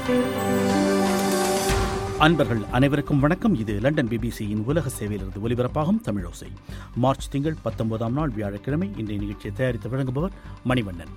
அன்பர்கள் அனைவருக்கும் வணக்கம் இது லண்டன் பிபிசியின் உலக சேவையிலிருந்து ஒலிபரப்பாகும் தமிழோசை மார்ச் திங்கள் பத்தொன்பதாம் நாள் வியாழக்கிழமை இன்றைய நிகழ்ச்சியை தயாரித்து வழங்குபவர் மணிவண்ணன்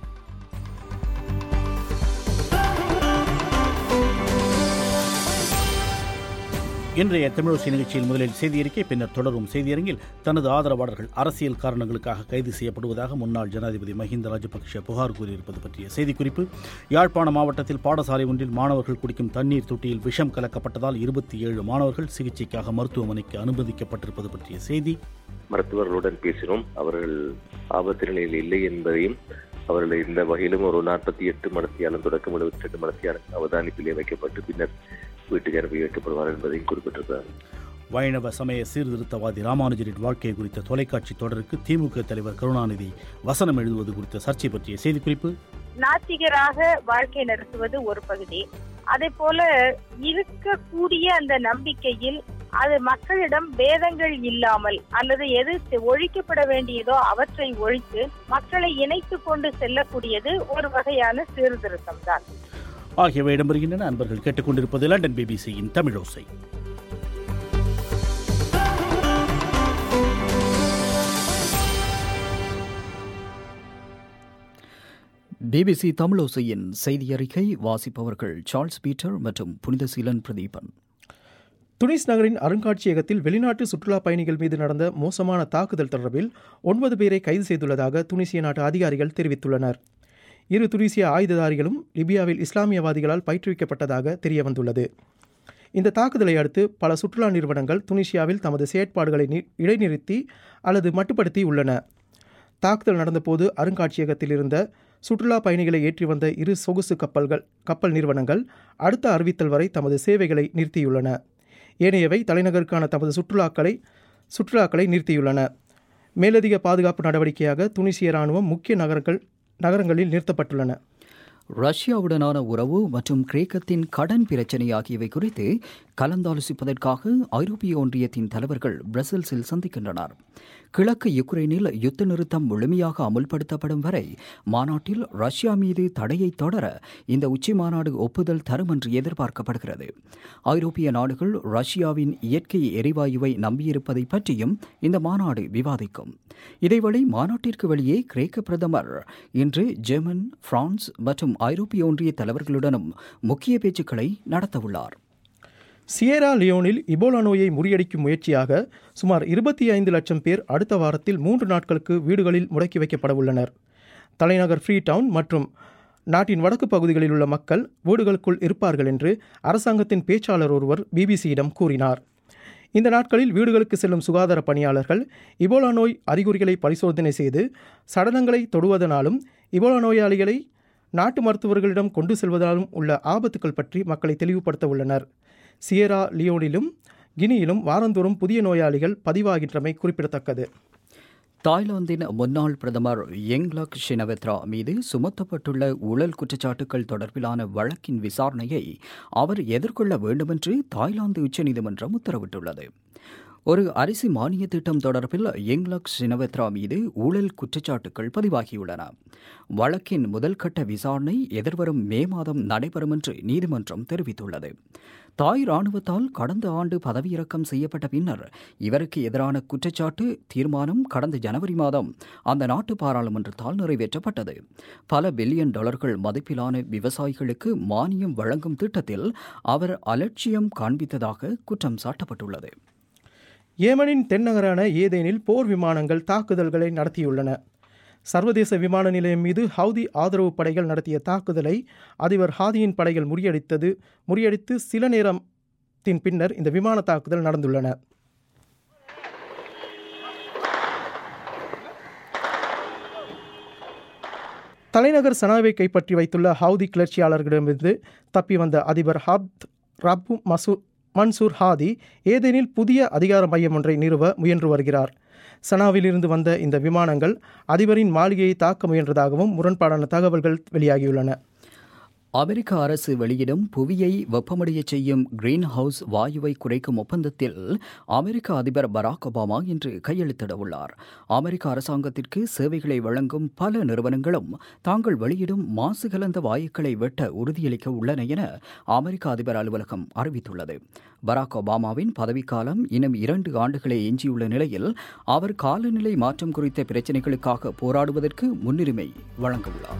இன்றைய தமிழோசை நிகழ்ச்சியில் முதலில் செய்தியறிக்கை பின்னர் தொடரும் செய்தியரங்கில் தனது ஆதரவாளர்கள் அரசியல் காரணங்களுக்காக கைது செய்யப்படுவதாக முன்னாள் ஜனாதிபதி மஹிந்த ராஜபக்ஷ புகார் கூறியிருப்பது பற்றிய செய்திக்குறிப்பு யாழ்ப்பாண மாவட்டத்தில் பாடசாலை ஒன்றில் மாணவர்கள் குடிக்கும் தண்ணீர் தொட்டியில் விஷம் கலக்கப்பட்டதால் இருபத்தி ஏழு மாணவர்கள் சிகிச்சைக்காக மருத்துவமனைக்கு அனுமதிக்கப்பட்டிருப்பது பற்றிய செய்தி மருத்துவர்களுடன் பேசினோம் அவர்கள் ஆபத்து நிலையில் இல்லை என்பதையும் அவர்கள் இந்த வகையிலும் ஒரு நாற்பத்தி எட்டு மடத்தியாலும் தொடக்கம் எழுபத்தி ரெண்டு மடத்தியாலும் அவதானிப்பிலே வைக்கப்பட்டு பின்னர் வீட்டுக்கு அனுப்பி வைக்கப்படுவார் என்பதையும் குறிப்பிட்டிருக்கிறார் வைணவ சமய சீர்திருத்தவாதி ராமானுஜரின் வாழ்க்கை குறித்த தொலைக்காட்சி தொடருக்கு திமுக தலைவர் கருணாநிதி வசனம் எழுதுவது குறித்த சர்ச்சை பற்றிய செய்திக்குறிப்பு நாத்திகராக வாழ்க்கை நடத்துவது ஒரு பகுதி அதே போல இருக்கக்கூடிய அந்த நம்பிக்கையில் அது மக்களிடம் பேதங்கள் இல்லாமல் அல்லது எது ஒழிக்கப்பட வேண்டியதோ அவற்றை ஒழித்து மக்களை இணைத்து கொண்டு செல்லக்கூடியது ஒரு வகையான சீர்திருத்தம் தான் ஆகியவை இடம்பெறுகின்றன அன்பர்கள் கேட்டுக்கொண்டிருப்பது லண்டன் பிபிசியின் தமிழோசை பிபிசி தமிழோசையின் செய்தி அறிக்கை வாசிப்பவர்கள் சார்ல்ஸ் பீட்டர் மற்றும் புனித சீலன் பிரதீபன் துனிஸ் நகரின் அருங்காட்சியகத்தில் வெளிநாட்டு சுற்றுலா பயணிகள் மீது நடந்த மோசமான தாக்குதல் தொடர்பில் ஒன்பது பேரை கைது செய்துள்ளதாக துனிசிய நாட்டு அதிகாரிகள் தெரிவித்துள்ளனர் இரு துனிசிய ஆயுததாரிகளும் லிபியாவில் இஸ்லாமியவாதிகளால் பயிற்றுவிக்கப்பட்டதாக தெரியவந்துள்ளது இந்த தாக்குதலை அடுத்து பல சுற்றுலா நிறுவனங்கள் துனிசியாவில் தமது செயற்பாடுகளை இடைநிறுத்தி அல்லது மட்டுப்படுத்தி உள்ளன தாக்குதல் நடந்தபோது அருங்காட்சியகத்தில் இருந்த சுற்றுலா பயணிகளை ஏற்றி வந்த இரு சொகுசு கப்பல்கள் கப்பல் நிறுவனங்கள் அடுத்த அறிவித்தல் வரை தமது சேவைகளை நிறுத்தியுள்ளன ஏனையவை தலைநகருக்கான தமது சுற்றுலாக்களை சுற்றுலாக்களை நிறுத்தியுள்ளன மேலதிக பாதுகாப்பு நடவடிக்கையாக துனிசிய ராணுவம் முக்கிய நகரங்கள் நகரங்களில் நிறுத்தப்பட்டுள்ளன ரஷ்யாவுடனான உறவு மற்றும் கிரேக்கத்தின் கடன் பிரச்சினை ஆகியவை குறித்து கலந்தாலோசிப்பதற்காக ஐரோப்பிய ஒன்றியத்தின் தலைவர்கள் பிரசல்ஸில் சந்திக்கின்றனர் கிழக்கு யுக்ரைனில் யுத்த நிறுத்தம் முழுமையாக அமுல்படுத்தப்படும் வரை மாநாட்டில் ரஷ்யா மீது தடையை தொடர இந்த உச்சி மாநாடு ஒப்புதல் தரும் என்று எதிர்பார்க்கப்படுகிறது ஐரோப்பிய நாடுகள் ரஷ்யாவின் இயற்கை எரிவாயுவை நம்பியிருப்பதை பற்றியும் இந்த மாநாடு விவாதிக்கும் இதேவேளை மாநாட்டிற்கு வெளியே கிரேக்க பிரதமர் இன்று ஜெர்மன் பிரான்ஸ் மற்றும் ஐரோப்பிய ஒன்றிய தலைவர்களுடனும் முக்கிய பேச்சுக்களை நடத்தவுள்ளார் சியரா லியோனில் இபோலா நோயை முறியடிக்கும் முயற்சியாக சுமார் இருபத்தி ஐந்து லட்சம் பேர் அடுத்த வாரத்தில் மூன்று நாட்களுக்கு வீடுகளில் முடக்கி வைக்கப்பட உள்ளனர் தலைநகர் ஃப்ரீ டவுன் மற்றும் நாட்டின் வடக்கு பகுதிகளில் உள்ள மக்கள் வீடுகளுக்குள் இருப்பார்கள் என்று அரசாங்கத்தின் பேச்சாளர் ஒருவர் பிபிசியிடம் கூறினார் இந்த நாட்களில் வீடுகளுக்கு செல்லும் சுகாதார பணியாளர்கள் இபோலா நோய் அறிகுறிகளை பரிசோதனை செய்து சடலங்களை தொடுவதனாலும் இபோலா நோயாளிகளை நாட்டு மருத்துவர்களிடம் கொண்டு செல்வதாலும் உள்ள ஆபத்துக்கள் பற்றி மக்களை தெளிவுபடுத்த உள்ளனர் சியரா லியோனிலும் கினியிலும் வாரந்தோறும் புதிய நோயாளிகள் பதிவாகின்றமை குறிப்பிடத்தக்கது தாய்லாந்தின் முன்னாள் பிரதமர் யங்லக் ஷினவெத்ரா மீது சுமத்தப்பட்டுள்ள ஊழல் குற்றச்சாட்டுகள் தொடர்பிலான வழக்கின் விசாரணையை அவர் எதிர்கொள்ள வேண்டுமென்று தாய்லாந்து உச்சநீதிமன்றம் உத்தரவிட்டுள்ளது ஒரு அரிசி மானிய திட்டம் தொடர்பில் யங்லக் ஷினவெத்ரா மீது ஊழல் குற்றச்சாட்டுகள் பதிவாகியுள்ளன வழக்கின் முதல் கட்ட விசாரணை எதிர்வரும் மே மாதம் நடைபெறும் என்று நீதிமன்றம் தெரிவித்துள்ளது தாய் ராணுவத்தால் கடந்த ஆண்டு பதவியிறக்கம் செய்யப்பட்ட பின்னர் இவருக்கு எதிரான குற்றச்சாட்டு தீர்மானம் கடந்த ஜனவரி மாதம் அந்த நாட்டு பாராளுமன்றத்தால் நிறைவேற்றப்பட்டது பல பில்லியன் டாலர்கள் மதிப்பிலான விவசாயிகளுக்கு மானியம் வழங்கும் திட்டத்தில் அவர் அலட்சியம் காண்பித்ததாக குற்றம் சாட்டப்பட்டுள்ளது ஏமனின் தென்னகரான ஏதேனில் போர் விமானங்கள் தாக்குதல்களை நடத்தியுள்ளன சர்வதேச விமான நிலையம் மீது ஹவுதி ஆதரவு படைகள் நடத்திய தாக்குதலை அதிபர் ஹாதியின் படைகள் முறியடித்தது முறியடித்து சில நேரத்தின் பின்னர் இந்த விமான தாக்குதல் நடந்துள்ளன தலைநகர் சனாவை கைப்பற்றி வைத்துள்ள ஹவுதி கிளர்ச்சியாளர்களிடமிருந்து தப்பி வந்த அதிபர் ஹப்த் ரப்பு மசூ மன்சூர் ஹாதி ஏதேனில் புதிய அதிகார மையம் ஒன்றை நிறுவ முயன்று வருகிறார் சனாவிலிருந்து வந்த இந்த விமானங்கள் அதிபரின் மாளிகையை தாக்க முயன்றதாகவும் முரண்பாடான தகவல்கள் வெளியாகியுள்ளன அமெரிக்க அரசு வெளியிடும் புவியை வெப்பமடையச் செய்யும் கிரீன் ஹவுஸ் வாயுவை குறைக்கும் ஒப்பந்தத்தில் அமெரிக்க அதிபர் பராக் ஒபாமா இன்று கையெழுத்திட உள்ளார் அமெரிக்க அரசாங்கத்திற்கு சேவைகளை வழங்கும் பல நிறுவனங்களும் தாங்கள் வெளியிடும் மாசு கலந்த வாயுக்களை வெட்ட உறுதியளிக்க உள்ளன என அமெரிக்க அதிபர் அலுவலகம் அறிவித்துள்ளது பராக் ஒபாமாவின் பதவிக்காலம் இன்னும் இரண்டு ஆண்டுகளே எஞ்சியுள்ள நிலையில் அவர் காலநிலை மாற்றம் குறித்த பிரச்சினைகளுக்காக போராடுவதற்கு முன்னுரிமை வழங்கவுள்ளார்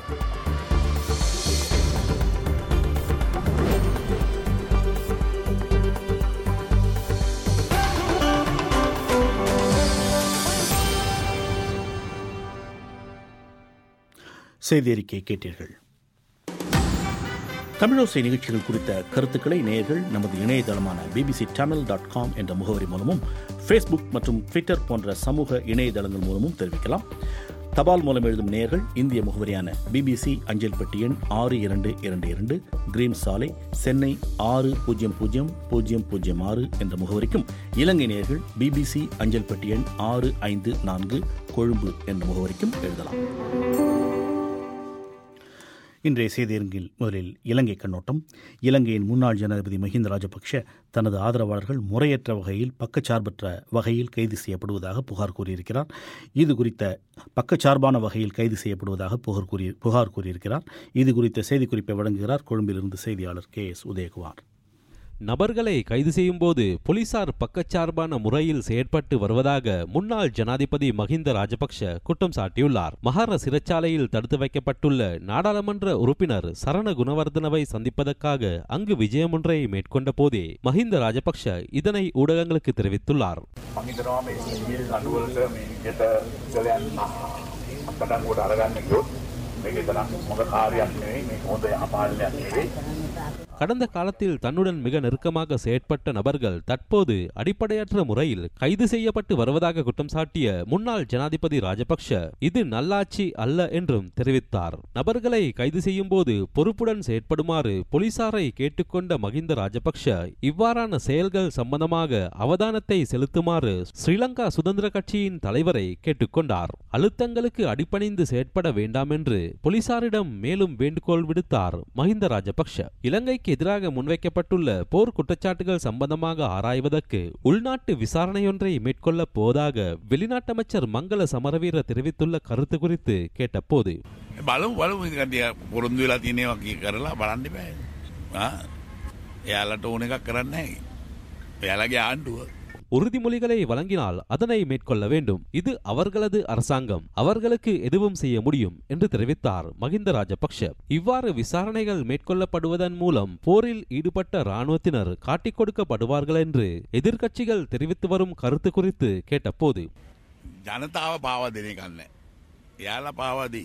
செய்தி அறிக்கை கேட்டீர்கள் தமிழோசை நிகழ்ச்சிகள் குறித்த கருத்துக்களை நேயர்கள் நமது இணையதளமான பிபிசி தமிழ் டாட் காம் என்ற முகவரி மூலமும் ஃபேஸ்புக் மற்றும் ட்விட்டர் போன்ற சமூக இணையதளங்கள் மூலமும் தெரிவிக்கலாம் தபால் மூலம் எழுதும் நேயர்கள் இந்திய முகவரியான பிபிசி அஞ்சல் பெட்டி எண் ஆறு இரண்டு இரண்டு இரண்டு கிரீம் சாலை சென்னை ஆறு பூஜ்ஜியம் பூஜ்ஜியம் பூஜ்ஜியம் பூஜ்ஜியம் ஆறு என்ற முகவரிக்கும் இலங்கை நேயர்கள் பிபிசி அஞ்சல் பெட்டி எண் ஆறு ஐந்து நான்கு கொழும்பு என்ற முகவரிக்கும் எழுதலாம் இன்றைய செய்தியரங்கில் முதலில் இலங்கை கண்ணோட்டம் இலங்கையின் முன்னாள் ஜனாதிபதி மஹிந்த ராஜபக்ஷ தனது ஆதரவாளர்கள் முறையற்ற வகையில் பக்கச்சார்பற்ற வகையில் கைது செய்யப்படுவதாக புகார் கூறியிருக்கிறார் இது குறித்த பக்கச்சார்பான வகையில் கைது செய்யப்படுவதாக புகார் கூறி புகார் கூறியிருக்கிறார் இது குறித்த செய்திக்குறிப்பை வழங்குகிறார் கொழும்பிலிருந்து செய்தியாளர் கே எஸ் உதயகுமார் நபர்களை கைது செய்யும்போது போலீசார் பக்கச்சார்பான முறையில் செயற்பட்டு வருவதாக முன்னாள் ஜனாதிபதி மஹிந்த ராஜபக்ஷ குற்றம் சாட்டியுள்ளார் மகார சிறைச்சாலையில் தடுத்து வைக்கப்பட்டுள்ள நாடாளுமன்ற உறுப்பினர் சரண குணவர்தனவை சந்திப்பதற்காக அங்கு விஜயமொன்றை மேற்கொண்ட போதே மஹிந்த ராஜபக்ஷ இதனை ஊடகங்களுக்கு தெரிவித்துள்ளார் මං හිතනවා මේ සිවිල් නඩුවලට මේ විදිහට ගලයන් අත්අඩංගුවට අරගන්න ගියොත් මේක තරම් හොඳ කාර්යයක් නෙවෙයි මේක හොඳ යහපාලනයක් නෙවෙයි கடந்த காலத்தில் தன்னுடன் மிக நெருக்கமாக செயற்பட்ட நபர்கள் தற்போது அடிப்படையற்ற முறையில் கைது செய்யப்பட்டு வருவதாக குற்றம் சாட்டிய முன்னாள் ஜனாதிபதி ராஜபக்ஷ இது நல்லாட்சி அல்ல என்றும் தெரிவித்தார் நபர்களை கைது செய்யும் போது பொறுப்புடன் செயற்படுமாறு போலீசாரை கேட்டுக்கொண்ட மகிந்த ராஜபக்ஷ இவ்வாறான செயல்கள் சம்பந்தமாக அவதானத்தை செலுத்துமாறு ஸ்ரீலங்கா சுதந்திர கட்சியின் தலைவரை கேட்டுக்கொண்டார் அழுத்தங்களுக்கு அடிபணிந்து செயற்பட வேண்டாம் என்று போலீசாரிடம் மேலும் வேண்டுகோள் விடுத்தார் மஹிந்த ராஜபக்ஷ இலங்கைக்கு எதிராக முன்வைக்கப்பட்டுள்ள போர் குற்றச்சாட்டுகள் சம்பந்தமாக ஆராய்வதற்கு உள்நாட்டு விசாரணையொன்றை மேற்கொள்ளப் போவதாக வெளிநாட்டமைச்சர் மங்கள சமரவீர தெரிவித்துள்ள கருத்து குறித்து கேட்டபோது බලමු බලමු ඉතින් කටිය පොරොන්දු වෙලා තියෙනවා කී කරලා බලන්න බෑ. ආ එයාලට ඕන එකක් කරන්න නැහැ. එයාලගේ ආණ්ඩුව உறுதிமொழிகளை வழங்கினால் அதனை மேற்கொள்ள வேண்டும் இது அவர்களது அரசாங்கம் அவர்களுக்கு எதுவும் செய்ய முடியும் என்று தெரிவித்தார் மகிந்த ராஜபக்ஷ இவ்வாறு விசாரணைகள் மேற்கொள்ளப்படுவதன் மூலம் போரில் ஈடுபட்ட இராணுவத்தினர் காட்டிக் கொடுக்கப்படுவார்கள் என்று எதிர்க்கட்சிகள் தெரிவித்து வரும் கருத்து குறித்து கேட்டபோது ජනතාව පාවා දෙන එකන්න. එයාලා පාවාදී.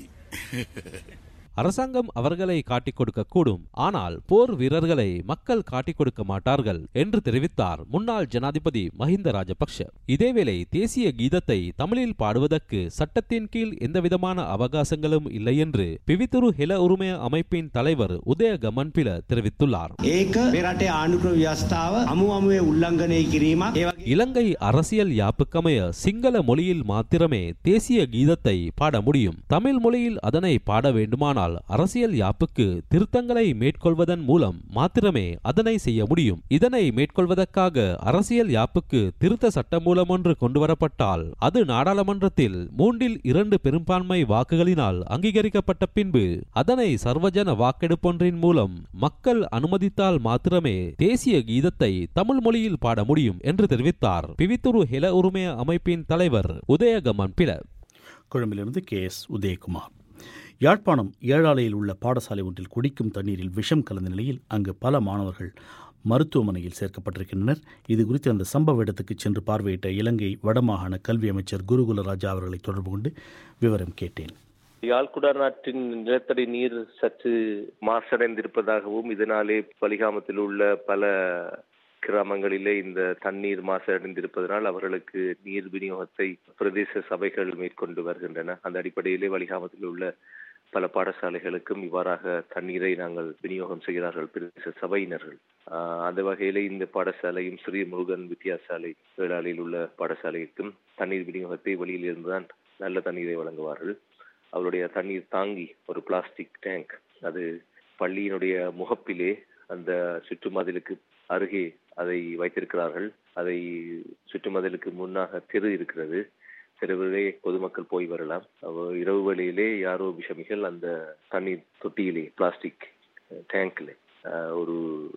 அரசாங்கம் அவர்களை காட்டிக் கொடுக்கக்கூடும் ஆனால் போர் வீரர்களை மக்கள் காட்டிக் கொடுக்க மாட்டார்கள் என்று தெரிவித்தார் முன்னாள் ஜனாதிபதி மஹிந்த ராஜபக்ஷ இதேவேளை தேசிய கீதத்தை தமிழில் பாடுவதற்கு சட்டத்தின் கீழ் எந்தவிதமான அவகாசங்களும் இல்லை என்று பிவித்துரு ஹெல உரிமை அமைப்பின் தலைவர் உதய கமன்பில தெரிவித்துள்ளார் ඒක මෙරටේ ආණ්ඩුක්‍රම ව්‍යවස්ථාව අමු අමුවේ උල්ලංඝනය කිරීමක් ඒ වගේ இலங்கை அரசியல் யாப்புக்கமைய சிங்கள மொழியில் மாத்திரமே தேசிய கீதத்தை பாட முடியும் தமிழ் மொழியில் அதனை பாட வேண்டுமானால் அரசியல் யாப்புக்கு திருத்தங்களை மேற்கொள்வதன் மூலம் மாத்திரமே அதனை செய்ய முடியும் இதனை மேற்கொள்வதற்காக அரசியல் யாப்புக்கு திருத்த சட்டமூலம் ஒன்று கொண்டுவரப்பட்டால் அது நாடாளுமன்றத்தில் மூன்றில் இரண்டு பெரும்பான்மை வாக்குகளினால் அங்கீகரிக்கப்பட்ட பின்பு அதனை சர்வஜன வாக்கெடுப்பொன்றின் மூலம் மக்கள் அனுமதித்தால் மாத்திரமே தேசிய கீதத்தை தமிழ் மொழியில் பாட முடியும் என்று தெரிவித்தார் பிவித்துரு ஹெல உரிமை அமைப்பின் தலைவர் உதயகமன் பில கொழும்பிலிருந்து கே எஸ் உதயகுமார் யாழ்ப்பாணம் ஏழாலையில் உள்ள பாடசாலை ஒன்றில் குடிக்கும் தண்ணீரில் விஷம் கலந்த நிலையில் அங்கு பல மாணவர்கள் மருத்துவமனையில் சேர்க்கப்பட்டிருக்கின்றனர் இது குறித்து அந்த சம்பவ இடத்துக்கு சென்று பார்வையிட்ட இலங்கை வடமாகாண கல்வி அமைச்சர் குருகுல ராஜா அவர்களை தொடர்பு கொண்டு விவரம் கேட்டேன் யாழ்குடாநாட்டின் நிலத்தடி நீர் சற்று மாசடைந்திருப்பதாகவும் இதனாலே பலிகாமத்தில் உள்ள பல கிராமங்களிலே இந்த தண்ணீர் மாசடைந்திருப்பதனால் அவர்களுக்கு நீர் விநியோகத்தை பிரதேச சபைகள் மேற்கொண்டு வருகின்றன அந்த அடிப்படையிலே வலிகாமத்தில் உள்ள பல பாடசாலைகளுக்கும் இவ்வாறாக தண்ணீரை நாங்கள் விநியோகம் செய்கிறார்கள் பிரதேச சபையினர்கள் ஆஹ் அந்த வகையிலே இந்த பாடசாலையும் ஸ்ரீ முருகன் வித்தியாசாலை வேளாளில் உள்ள பாடசாலைக்கும் தண்ணீர் விநியோகத்தை வெளியில் இருந்துதான் நல்ல தண்ணீரை வழங்குவார்கள் அவருடைய தண்ணீர் தாங்கி ஒரு பிளாஸ்டிக் டேங்க் அது பள்ளியினுடைய முகப்பிலே அந்த சுற்றுமதிலுக்கு அருகே அதை வைத்திருக்கிறார்கள் அதை சுற்றுமதிலுக்கு முன்னாக தெரு இருக்கிறது தெருவிலே பொதுமக்கள் போய் வரலாம் அவ- இரவு வேளையிலே யாரோ விஷமிகள் அந்த தண்ணீர் தொட்டியிலே பிளாஸ்டிக் டேங்க்ல ஒரு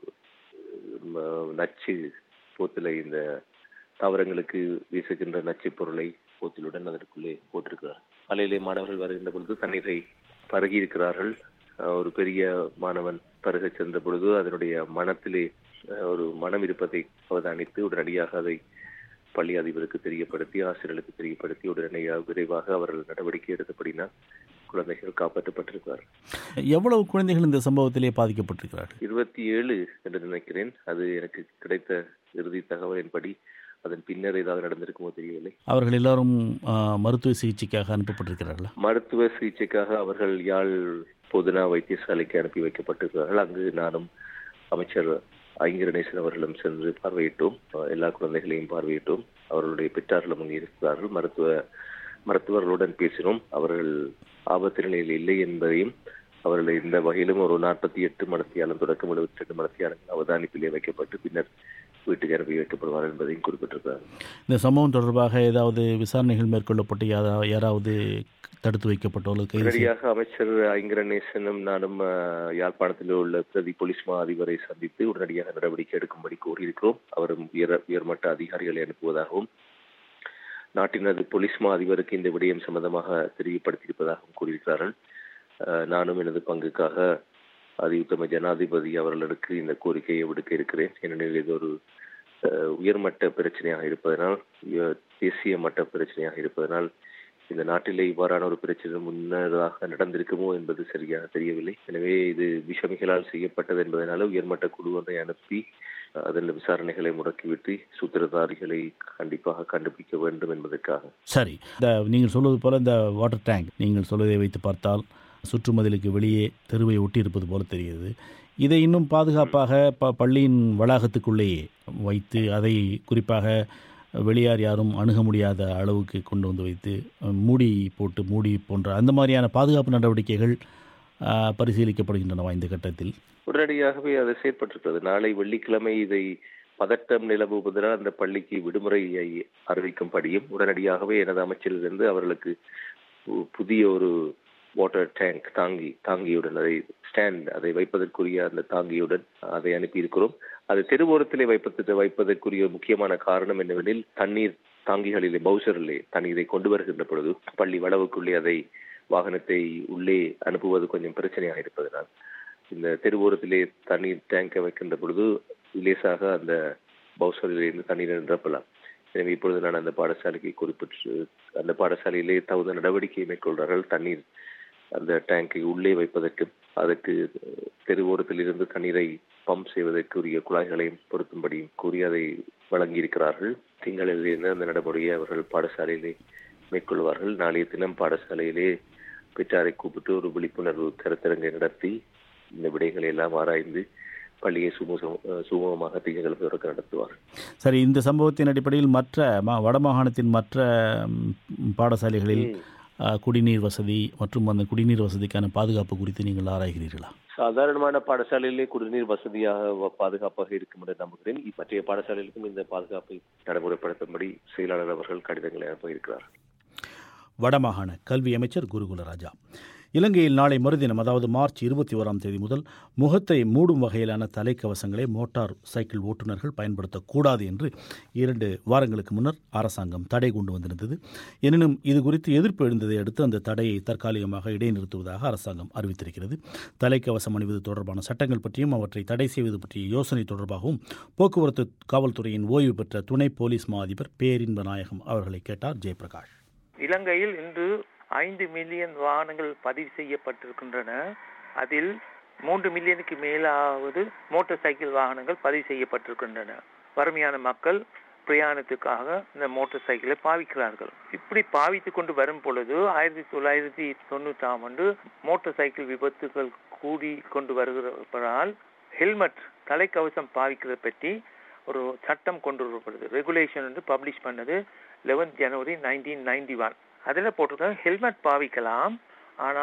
ம, நச்சு போத்தலை இந்த தாவரங்களுக்கு வீசுகின்ற நச்சு பொருளை போத்தலுடன் அதற்குள்ளே போட்டிருக்கிறார் காலையிலே மாணவர்கள் வருகின்ற பொழுது தண்ணீரை பருகி இருக்கிறார்கள் அஹ் ஒரு பெரிய மாணவன் பருகச் சென்ற பொழுது அதனுடைய மனத்திலே அஹ், ஒரு மனம் இருப்பதை அவதானித்து உடனடியாக அதை பள்ளி அதிபருக்கு தெரியப்படுத்தி ஆசிரியர்களுக்கு தெரியப்படுத்தி உடனடியாக விரைவாக அவர்கள் நடவடிக்கை எடுத்தபடினால் குழந்தைகள் காப்பாற்றப்பட்டிருக்கிறார் எவ்வளவு குழந்தைகள் இந்த சம்பவத்திலே பாதிக்கப்பட்டிருக்கிறார்கள் இருபத்தி ஏழு என்று நினைக்கிறேன் அது எனக்கு கிடைத்த இறுதி தகவலின்படி அதன் பின்னர் ஏதாவது நடந்திருக்குமோ தெரியவில்லை அவர்கள் எல்லாரும் ஆ, மருத்துவ சிகிச்சைக்காக அனுப்பப்பட்டிருக்கிறார்களா மருத்துவ சிகிச்சைக்காக அவர்கள் யாழ் பொதுனா வைத்தியசாலைக்கு அனுப்பி வைக்கப்பட்டிருக்கிறார்கள் அங்கு நானும் அமைச்சர் ஐங்கரணேசன் அவர்களும் சென்று பார்வையிட்டோம் அஹ் எல்லா குழந்தைகளையும் பார்வையிட்டோம் அவர்களுடைய பெற்றார்களும் அங்கே இருக்கிறார்கள் மருத்துவ மருத்துவர்களுடன் பேசினோம் அவர்கள் ஆபத்து நிலையில் இல்லை என்பதையும் அவர்களை இந்த வகையிலும் ஒரு நாற்பத்தி எட்டு மடத்தியாலும் தொடக்கம் எழுபத்தி ரெண்டு மடத்தியாலும் அவதானிப்பிலே வைக்கப்பட்டு பின்னர் வீட்டுக்கு அனுப்பி வைக்கப்படுவார் என்பதையும் குறிப்பிட்டிருக்கிறார் இந்த சம்பவம் தொடர்பாக ஏதாவது விசாரணைகள் மேற்கொள்ளப்பட்டு யாரா- யாராவது தடுத்து வைக்கப்பட்டோ அல்லது கைது செய்ய- உடனடியாக அமைச்சர் ஐங்கரநேசனும் நானும் அஹ், யாழ்ப்பாணத்தில் உள்ள பிரதி போலீஸ் மா அதிபரை சந்தித்து உடனடியாக நடவடிக்கை எடுக்கும்படி கோரியிருக்கிறோம் அவரும் உயர் உயர்மட்ட அதிகாரிகளை அனுப்புவதாகவும் நாட்டினது போலீஸ் மா அதிபருக்கு இந்த விடயம் சம்பந்தமாக தெரியப்படுத்தியிருப்பதாகவும் கூறியிருக்கிறார்கள் அஹ், நானும் எனது பங்குக்காக அதியுத்தம ஜனாதிபதி அவர்களுக்கு இந்த கோரிக்கையை விடுக்க இருக்கிறேன் ஏனெனில் இது ஒரு அஹ், உயர்மட்ட பிரச்சனையாக இருப்பதனால் உய- தேசிய மட்ட பிரச்சனையாக இருப்பதனால் இந்த நாட்டிலே இவ்வாறான ஒரு பிரச்சனை முன்னதாக நடந்திருக்குமோ என்பது சரியாக தெரியவில்லை எனவே இது விஷமிகளால் செய்யப்பட்டது என்பதனால உயர்மட்ட குழு ஒன்றை அனுப்பி அஹ், அதன் விசாரணைகளை முடக்கிவிட்டு சூத்திரதாரிகளை கண்டிப்பாக கண்டுபிடிக்க வேண்டும் என்பதற்காக சரி இந்த நீங்கள் சொல்வது போல இந்த வாட்டர் டேங்க் நீங்கள் சொல்வதை வைத்து பார்த்தால் சுற்றுமதிலுக்கு வெளியே தெருவை ஒட்டி இருப்பது போல தெரிகிறது இதை இன்னும் பாதுகாப்பாக ப பள்ளியின் வளாகத்துக்குள்ளேயே வைத்து அதை குறிப்பாக வெளியார் யாரும் அணுக முடியாத அளவுக்கு கொண்டு வந்து வைத்து அஹ், மூடி போட்டு மூடி போன்ற அந்த மாதிரியான பாதுகாப்பு நடவடிக்கைகள் அஹ், பரிசீலிக்கப்படுகின்றனவா இந்த கட்டத்தில் உடனடியாகவே அது செயற்பட்டிருக்கிறது நாளை வெள்ளிக்கிழமை இதை பதட்டம் நிலவுவதனால் அந்த பள்ளிக்கு விடுமுறையை அறிவிக்கும்படியும் உடனடியாகவே எனது அமைச்சரிலிருந்து அவர்களுக்கு பு- புதிய ஒரு வாட்டர் டேங்க் தாங்கி தாங்கியுடன் அதை ஸ்டாண்ட் அதை வைப்பதற்குரிய அந்த தாங்கியுடன் அதை அனுப்பியிருக்கிறோம் அது தெருவோரத்திலே வைப்பது வைப்பதற்குரிய முக்கியமான காரணம் என்னவெனில் தண்ணீர் தாங்கிகளிலே பவுசரிலே தண்ணீரை கொண்டு வருகின்ற பொழுது பள்ளி வளவுக்குள்ளே அதை வாகனத்தை உள்ளே அனுப்புவது கொஞ்சம் பிரச்சனையாக இருப்பதனால் இந்த தெருவோரத்திலே தண்ணீர் டேங்கை வைக்கின்ற பொழுது லேசாக அந்த பவுசரிலிருந்து தண்ணீரை நிரப்பலாம் எனவே இப்பொழுது நான் அந்த பாடசாலைக்கு குறிப்பிட்டு அந்த பாடசாலையிலே தகுந்த நடவடிக்கை மேற்கொள்கிறார்கள் தண்ணீர் அந்த டேங்கை உள்ளே வைப்பதற்கு அதற்கு தெருவோரத்தில் இருந்து தண்ணீரை பம்ப் செய்வதற்குரிய குழாய்களையும் பொருத்தும்படியும் கூறி அதை வழங்கியிருக்கிறார்கள் திங்களிலிருந்து அந்த நடைமுறையை அவர்கள் பாடசாலையிலே மேற்கொள்வார்கள் நாளைய தினம் பாடசாலையிலே பெற்றாரை கூப்பிட்டு ஒரு விழிப்புணர்வு கருத்தரங்கை நடத்தி இந்த விடைகளை எல்லாம் ஆராய்ந்து பள்ளியை சுமூகம் சுமூகமாக திங்கட்கிழமை வரைக்கும் நடத்துவார் சரி இந்த சம்பவத்தின் அடிப்படையில் மற்ற மா வடமாகாணத்தின் மற்ற ம், பாடசாலைகளில் அஹ், குடிநீர் வசதி மற்றும் அந்த குடிநீர் வசதிக்கான பாதுகாப்பு குறித்து நீங்கள் ஆராய்கிறீர்களா சாதாரணமான பாடசாலையிலே குடிநீர் வசதியாக வ- பாதுகாப்பாக இருக்கும் என்று நம்புகிறேன் மற்ற பாடசாலைகளுக்கும் இந்த பாதுகாப்பை நடைமுறைப்படுத்தும்படி செயலாளர் அவர்கள் கடிதங்களை அனுப்ப இருக்கிறார் வடமாகாண கல்வி அமைச்சர் குருகுலராஜா இலங்கையில் நாளை மறுதினம் அதாவது மார்ச் இருபத்தி ஓராம் தேதி முதல் முகத்தை மூடும் வகையிலான தலைக்கவசங்களை மோட்டார் சைக்கிள் ஓட்டுநர்கள் பயன்படுத்தக்கூடாது என்று இரண்டு வாரங்களுக்கு முன்னர் அரசாங்கம் தடை கொண்டு வந்திருந்தது எனினும் இது குறித்து எதிர்ப்பு எழுந்ததை அடுத்து அந்த தடையை தற்காலிகமாக இடைநிறுத்துவதாக அரசாங்கம் அறிவித்திருக்கிறது தலைக்கவசம் அணிவது தொடர்பான சட்டங்கள் பற்றியும் அவற்றை தடை செய்வது பற்றிய யோசனை தொடர்பாகவும் போக்குவரத்து காவல்துறையின் ஓய்வு பெற்ற துணை போலீஸ் மா அதிபர் பேரின்ப நாயகம் அவர்களை கேட்டார் ஜெயபிரகாஷ் இலங்கையில் இன்று ஐந்து மில்லியன் வாகனங்கள் பதிவு செய்யப்பட்டிருக்கின்றன அதில் மூன்று மில்லியனுக்கு மேலாவது மோட்டார் சைக்கிள் வாகனங்கள் பதிவு செய்யப்பட்டிருக்கின்றன வறுமையான மக்கள் பிரயாணத்துக்காக இந்த மோட்டார் சைக்கிளை பாவிக்கிறார்கள் இப்படி பாவித்து கொண்டு வரும் பொழுது ஆயிரத்தி தொள்ளாயிரத்தி தொண்ணூற்றாம் ஆண்டு மோட்டார் சைக்கிள் விபத்துகள் கூடி கொண்டு வருகிறதால் ஹெல்மெட் தலைக்கவசம் பாவிக்கிறத பற்றி ஒரு சட்டம் கொண்டு வரப்படுது ரெகுலேஷன் வந்து பப்ளிஷ் பண்ணது eleventh January nineteen ninety one அதில் போட்டிருக்காங்க ஹெல்மெட் பாவிக்கலாம் ஆனால்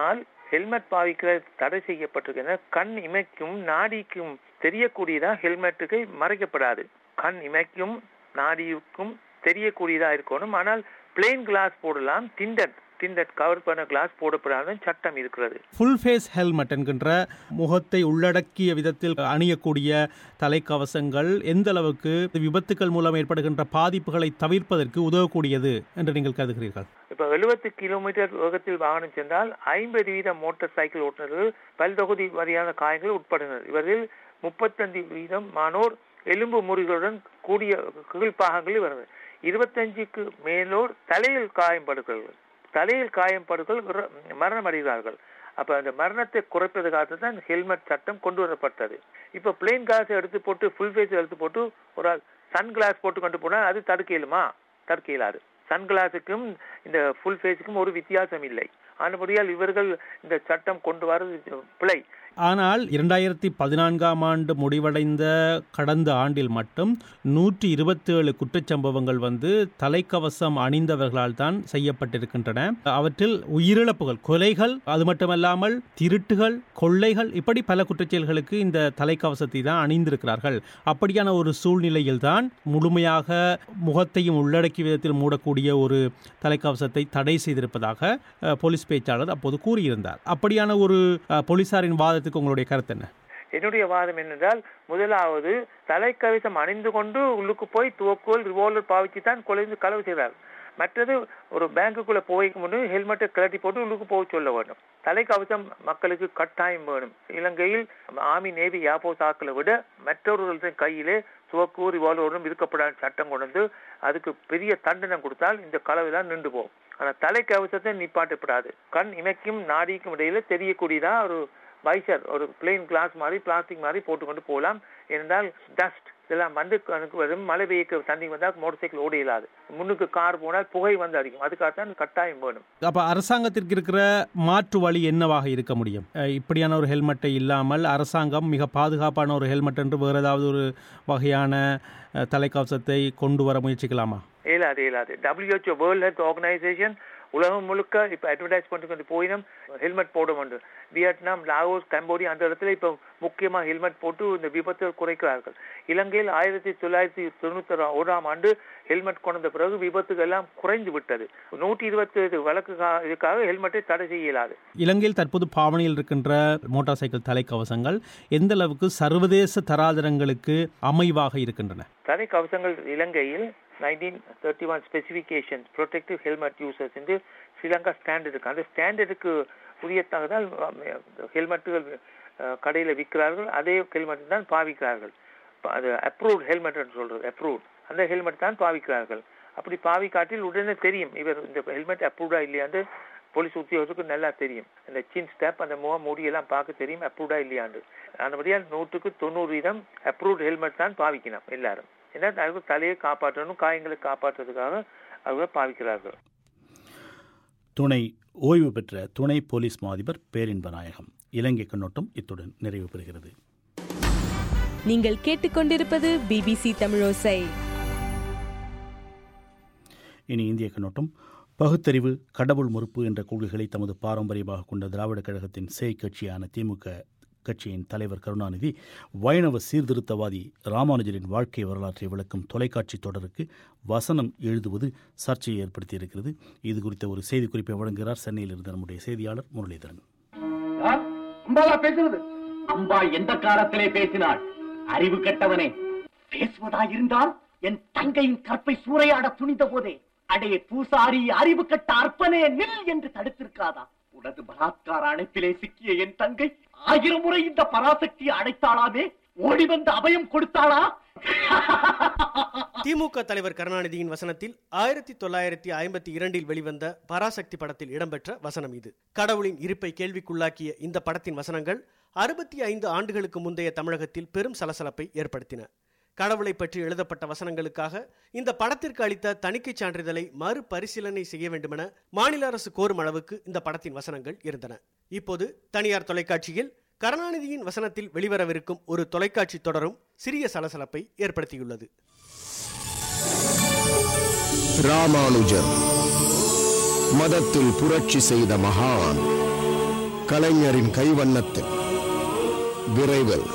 ஹெல்மெட் பாவிக்கிறது தடை செய்யப்பட்டிருக்கின்றன கண் இமைக்கும் நாடிக்கும் தெரியக்கூடியதா ஹெல்மெட்டுக்கு மறைக்கப்படாது கண் இமைக்கும் நாடிக்கும் தெரியக்கூடியதா இருக்கணும் ஆனால் பிளெயின் கிளாஸ் போடலாம் டிண்டட் டிண்டட் கவர் பண்ண கிளாஸ் போடப்படாத சட்டம் இருக்கிறது ஃபுல் ஃபேஸ் ஹெல்மெட் என்கின்ற முகத்தை உள்ளடக்கிய விதத்தில் அணியக்கூடிய தலைக்கவசங்கள் எந்த அளவுக்கு விபத்துக்கள் மூலம் ஏற்படுகின்ற பாதிப்புகளை தவிர்ப்பதற்கு உதவக்கூடியது என்று நீங்கள் கருதுகிறீர்கள் இப்ப எழுபத்து கிலோமீட்டர் வேகத்தில் வாகனம் சென்றால் ஐம்பது வீத மோட்டார் சைக்கிள் ஓட்டுநர்கள் பல்தொகுதி வாரியான காயங்கள் உட்படுகின்றனர் இவரில் முப்பத்தஞ்சு வீதம் மானோர் எலும்பு முறிகளுடன் கூடிய கீழ்ப்பாகங்களில் வருகிறது இருபத்தஞ்சுக்கு மேலோர் தலையில் காயம்படுகிறார்கள் தலையில் காயம்படுகள் மரணம் அடைகிறார்கள் அப்ப அந்த மரணத்தை குறைப்பதற்காக தான் ஹெல்மெட் சட்டம் கொண்டு வரப்பட்டது இப்ப பிளெயின் கிளாஸ் எடுத்து போட்டு ஃபுல் ஃபேஸ் எடுத்து போட்டு ஒரு சன் கிளாஸ் போட்டு கொண்டு போனா அது தடுக்க இயலுமா தடுக்க இயலாது சன் கிளாஸுக்கும் இந்த ஃபுல் ஃபேஸுக்கும் ஒரு வித்தியாசம் இல்லை ஆனபடியால் இவர்கள் இந்த சட்டம் கொண்டு வரது பிழை ஆனால் இரண்டாயிரத்தி பதினான்காம் ஆண்டு முடிவடைந்த கடந்த ஆண்டில் மட்டும் நூற்றி இருபத்தேழு குற்றச்சம்பவங்கள் வந்து தலைக்கவசம் அணிந்தவர்களால் தான் செய்யப்பட்டிருக்கின்றன அவற்றில் உயிரிழப்புகள் கொலைகள் அது மட்டுமல்லாமல் திருட்டுகள் கொள்ளைகள் இப்படி பல குற்றச்செயல்களுக்கு இந்த தலைக்கவசத்தை தான் அணிந்திருக்கிறார்கள் அப்படியான ஒரு சூழ்நிலையில் தான் முழுமையாக முகத்தையும் உள்ளடக்கிய விதத்தில் மூடக்கூடிய ஒரு தலைக்கவசத்தை தடை செய்திருப்பதாக போலீஸ் பேச்சாளர் அப்போது கூறியிருந்தார் அப்படியான ஒரு போலீசாரின் வாதத்தை பண்றதுக்கு உங்களுடைய கருத்து என்ன என்னுடைய வாதம் என்னென்றால் முதலாவது தலைக்கவசம் அணிந்து கொண்டு உள்ளுக்கு போய் துவக்கோல் ரிவால்வர் பாவிச்சு தான் கொலைந்து களவு செய்கிறார் மற்றது ஒரு பேங்குக்குள்ள போய்க்கு முன்னு ஹெல்மெட்டை கிளட்டி போட்டு உள்ளுக்கு போக சொல்ல வேண்டும் தலைக்கவசம் மக்களுக்கு கட்டாயம் வேணும் இலங்கையில் ஆமி நேவி யாபோஸ் ஆக்களை விட மற்றவர்களின் கையிலே துவக்கு ரிவால்வரும் இருக்கப்படாத சட்டம் கொண்டு வந்து அதுக்கு பெரிய தண்டனை கொடுத்தால் இந்த களவுதான் நின்று போகும் ஆனா தலைக்கவசத்தை நிப்பாட்டப்படாது கண் இமைக்கும் நாடிக்கும் இடையில தெரியக்கூடியதா ஒரு வைசர் ஒரு பிளெயின் கிளாஸ் மாதிரி பிளாஸ்டிக் மாதிரி போட்டுக்கொண்டு போகலாம் என்றால் டஸ்ட் இதெல்லாம் வந்து கணக்கு வரும் மழை பெய்ய தண்ணி வந்தால் மோட்டர் சைக்கிள் ஓட இயலாது முன்னுக்கு கார் போனால் புகை வந்து அடிக்கும் அதுக்காகத்தான் கட்டாயம் வேணும் அப்ப அரசாங்கத்திற்கு இருக்கிற மாற்று வழி என்னவாக இருக்க முடியும் இப்படியான ஒரு ஹெல்மெட்டை இல்லாமல் அரசாங்கம் மிக பாதுகாப்பான ஒரு ஹெல்மெட் என்று வேறு ஏதாவது ஒரு வகையான தலைக்கவசத்தை கொண்டு வர முயற்சிக்கலாமா இயலாது இயலாது டபிள்யூஹெச்ஓ வேர்ல்ட் ஹெல்த் ஆர்கனைசேஷன் உலகம் முழுக்க இப்ப அட்வர்டைஸ் பண்ணிட்டு கொண்டு போயினும் ஹெல்மெட் போட வேண்டும் வியட்நாம் லாவோஸ் கம்போடியா அந்த இடத்துல இப்ப முக்கியமா ஹெல்மெட் போட்டு இந்த விபத்தை குறைக்கிறார்கள் இலங்கையில் ஆயிரத்தி தொள்ளாயிரத்தி தொண்ணூத்தி ஓராம் ஆண்டு ஹெல்மெட் கொண்ட பிறகு விபத்துகள் எல்லாம் குறைந்து விட்டது நூற்றி இருபத்தி ஐந்து வழக்கு இதுக்காக ஹெல்மெட்டை தடை செய்ய இயலாது இலங்கையில் தற்போது பாவனையில் இருக்கின்ற மோட்டார் சைக்கிள் தலைக்கவசங்கள் எந்த அளவுக்கு சர்வதேச தராதரங்களுக்கு அமைவாக இருக்கின்றன தலைக்கவசங்கள் இலங்கையில் nineteen thirty one specification protective helmet users என்று ஸ்ரீலங்கா ஸ்டாண்டர்ட் இருக்கு அந்த ஸ்டாண்டர்டுக்கு உரியத்தாக தான் ஹெல்மெட்டுகள் கடையில் விற்கிறார்கள் அதே ஹெல்மெட் தான் பாவிக்கிறார்கள் அது அப்ரூவ்ட் ஹெல்மெட் சொல்றது அப்ரூவ்ட் அந்த ஹெல்மெட் தான் பாவிக்கிறார்கள் அப்படி பாவிக்காட்டில் உடனே தெரியும் இவர் இந்த ஹெல்மெட் அப்ரூவ்டா இல்லையாண்டு போலீஸ் உத்தியோகத்துக்கு நல்லா தெரியும் இந்த சின் ஸ்டெப் அந்த முக மூடியெல்லாம் பார்க்க தெரியும் அப்ரூவ்டா இல்லையாண்டு அந்தபடியால் நூற்றுக்கு தொண்ணூறு வீதம் அப்ரூவ்ட் ஹெல்மெட் தான் பாவிக்கணும் எல்லாரும் ஏன்னா அவங்க தலையை காப்பாற்றணும் காயங்களை காப்பாற்றுறதுக்காக அவங்க பாவிக்கிறார்கள் துணை ஓய்வு பெற்ற துணை போலீஸ் மாதிபர் பேரின்ப நாயகம் இலங்கை கண்ணோட்டம் இத்துடன் நிறைவு பெறுகிறது நீங்கள் கேட்டுக்கொண்டிருப்பது பிபிசி தமிழோசை இனி இந்திய கண்ணோட்டம் பகுத்தறிவு கடவுள் மறுப்பு என்ற கொள்கைகளை தமது பாரம்பரியமாக கொண்ட திராவிட கழகத்தின் சேய் கட்சியான திமுக கட்சியின் தலைவர் கருணாநிதி வைணவ சீர்திருத்தவாதி ராமானுஜரின் வாழ்க்கை வரலாற்றை விளக்கும் தொலைக்காட்சி தொடருக்கு வசனம் எழுதுவது சர்ச்சையை ஏற்படுத்தியிருக்கிறது இது குறித்த ஒரு செய்திக்குறிப்பை வழங்குகிறார் சென்னையில் இருந்த நம்முடைய செய்தியாளர் முரளிதரன் அம்பாலா பேசுறது அம்பா எந்த காலத்திலே பேசினாள் அறிவு கெட்டவனே பேசுவதா இருந்தால் என் தங்கையின் கற்பை சூறையாட துணிந்த போதே அடே பூசாரி அறிவு கட்ட அற்பனே நில் என்று தடுத்திருக்காதா உனது பலாத்கார அணைப்பிலே சிக்கிய என் தங்கை ஆயிரம் முறை இந்த பராசக்தியை அடைத்தாளாமே ஓடி வந்து அபயம் கொடுத்தாளா திமுக தலைவர் கருணாநிதியின் வசனத்தில் ஆயிரத்தி தொள்ளாயிரத்தி ஐம்பத்தி இரண்டில் வெளிவந்த பராசக்தி படத்தில் இடம்பெற்ற வசனம் இது கடவுளின் இருப்பை கேள்விக்குள்ளாக்கிய இந்த படத்தின் வசனங்கள் அறுபத்தி ஐந்து ஆண்டுகளுக்கு முந்தைய தமிழகத்தில் பெரும் சலசலப்பை ஏற்படுத்தின கடவுளை பற்றி எழுதப்பட்ட வசனங்களுக்காக இந்த படத்திற்கு அளித்த தணிக்கைச் சான்றிதழை மறுபரிசீலனை செய்ய வேண்டுமென மாநில அரசு கோரும் அளவுக்கு இந்த படத்தின் வசனங்கள் இருந்தன இப்போது தனியார் தொலைக்காட்சியில் கருணாநிதியின் வசனத்தில் வெளிவரவிருக்கும் ஒரு தொலைக்காட்சி தொடரும் சிறிய சலசலப்பை ஏற்படுத்தியுள்ளது ராமானுஜர் மதத்தில் புரட்சி செய்த மகான் கலைஞரின் கைவண்ணத்தில் விரைவில்